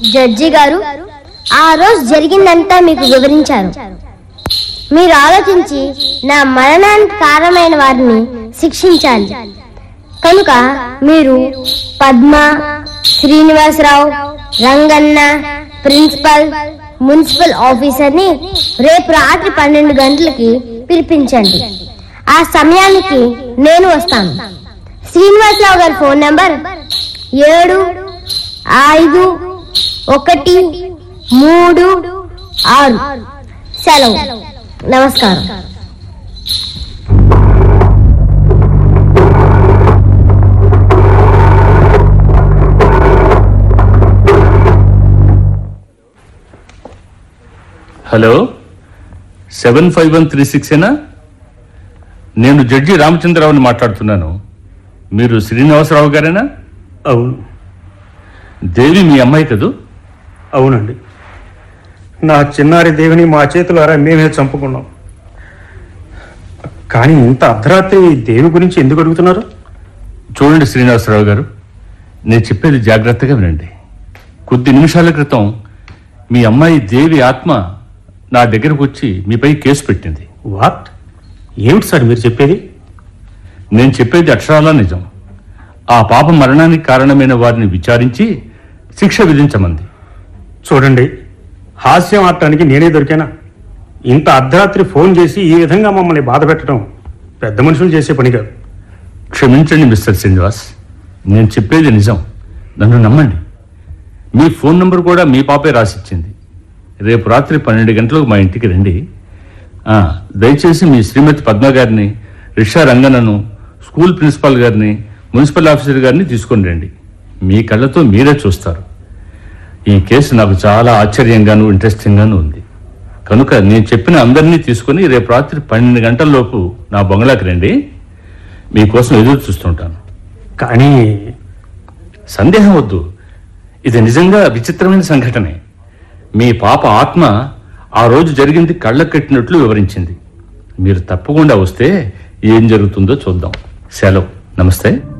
judge గారు ఆ రోజు జరిగిందంతా మీకు వివరించారు మీరు ఆలోచించి నా మరణానికి కారణమైన వారిని శిక్షించాలి కనుక మీరు పద్మ శ్రీనివాసరావు రంగన్న ప్రిన్సిపల్ మున్సిపల్ ఆఫీసర్ని రేపు రాత్రి పన్నెండు గంటలకి పిలిపించండి ఆ సమయానికి నేను వస్తాను శ్రీనివాసరావు గారి ఫోన్ నంబర్ ఏడు ఐదు ఒకటి మూడు ఆరు సెలవు నమస్కారం hello seven five one three సిక్సేనా నేను జడ్జి రామచంద్రరావుని మాట్లాడుతున్నాను మీరు శ్రీనివాసరావు గారేనా అవును దేవి మీ అమ్మాయి కదూ అవునండి నా చిన్నారి దేవిని మా చేతులారా మేమే చంపుకున్నాం కానీ ఇంత అర్ధరాత్రి దేవి గురించి ఎందుకు అడుగుతున్నారు చూడండి శ్రీనివాసరావు గారు నేను చెప్పేది జాగ్రత్తగా వినండి కొద్ది నిమిషాల క్రితం మీ అమ్మాయి దేవి ఆత్మ నా దగ్గరకు వచ్చి మీపై కేసు పెట్టింది వాట్ ఏమిటి సార్ మీరు చెప్పేది నేను చెప్పేది అక్షరాలా నిజం ఆ పాప మరణానికి కారణమైన వారిని విచారించి శిక్ష విధించమంది చూడండి హాస్యం ఆడటానికి నేనే దొరికానా ఇంత అర్ధరాత్రి ఫోన్ చేసి ఈ విధంగా మమ్మల్ని బాధ పెట్టడం పెద్ద మనుషులు చేసే పని కాదు క్షమించండి మిస్టర్ శ్రీనివాస్ నేను చెప్పేది నిజం నన్ను నమ్మండి మీ ఫోన్ నంబర్ కూడా మీ పాపే రాసిచ్చింది రేపు రాత్రి పన్నెండు గంటలకు మా ఇంటికి రండి ఆ, దయచేసి మీ శ్రీమతి పద్మ గారిని రిషా రంగనను స్కూల్ ప్రిన్సిపాల్ గారిని మున్సిపల్ ఆఫీసర్ గారిని తీసుకొని రండి మీ కళ్ళతో మీరే చూస్తారు ఈ కేసు నాకు చాలా ఆశ్చర్యంగాను ఇంట్రెస్టింగ్గాను ఉంది కనుక నేను చెప్పిన అందరినీ తీసుకొని రేపు రాత్రి పన్నెండు గంటల లోపు నా బంగ్లాకి రండి మీకోసం ఎదురు చూస్తుంటాను కానీ సందేహం వద్దు ఇది నిజంగా విచిత్రమైన సంఘటనే మీ పాప ఆత్మ ఆ రోజు జరిగింది కళ్ళ కట్టినట్లు వివరించింది మీరు తప్పకుండా వస్తే ఏం జరుగుతుందో చూద్దాం సెలవు నమస్తే